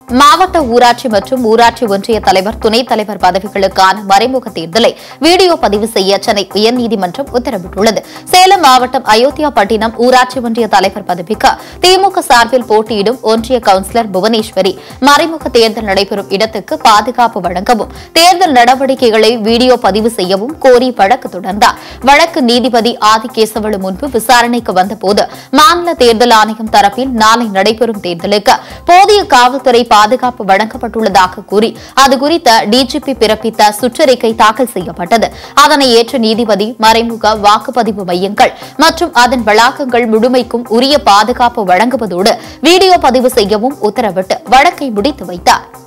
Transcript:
மாவட்ட ஊராட்சி மற்றும் ஊராட்சி ஒன்றிய தலைவர் துணைத் தலைவர் பதவிகளுக்கான மறைமுக தேர்தலை வீடியோ பதிவு செய்ய சென்னை உயர்நீதிமன்றம் உத்தரவிட்டுள்ளது சேலம் மாவட்டம் அயோத்தியாபட்டினம் ஊராட்சி ஒன்றிய தலைவர் பதவிக்கு திமுக சார்பில் போட்டியிடும் ஒன்றிய கவுன்சிலர் புவனேஸ்வரி மறைமுக தேர்தல் நடைபெறும் இடத்துக்கு பாதுகாப்பு வழங்கவும் தேர்தல் நடவடிக்கைகளை வீடியோ பதிவு செய்யவும் கோரி வழக்கு தொடர்ந்தார் வழக்கு நீதிபதி ஆதிகேசவலு முன்பு விசாரணைக்கு வந்தபோது மாநில தேர்தல் ஆணையம் தரப்பில் நாளை நடைபெறும் தேர்தலுக்கு போதிய காவல்துறை பாதுகாப்பு வழங்கப்பட்டுள்ளதாக கூறி அது குறித்த டிஜிபி பிறப்பித்த சுற்றறிக்கை தாக்கல் செய்யப்பட்டது அதனை ஏற்ற நீதிபதி மறைமுக வாக்குப்பதிவு மையங்கள் மற்றும் அதன் வளாகங்கள் முழுமைக்கும் உரிய பாதுகாப்பு வழங்குவதோடு வீடியோ பதிவு செய்யவும் உத்தரவிட்டு வழக்கை முடித்து வைத்தார்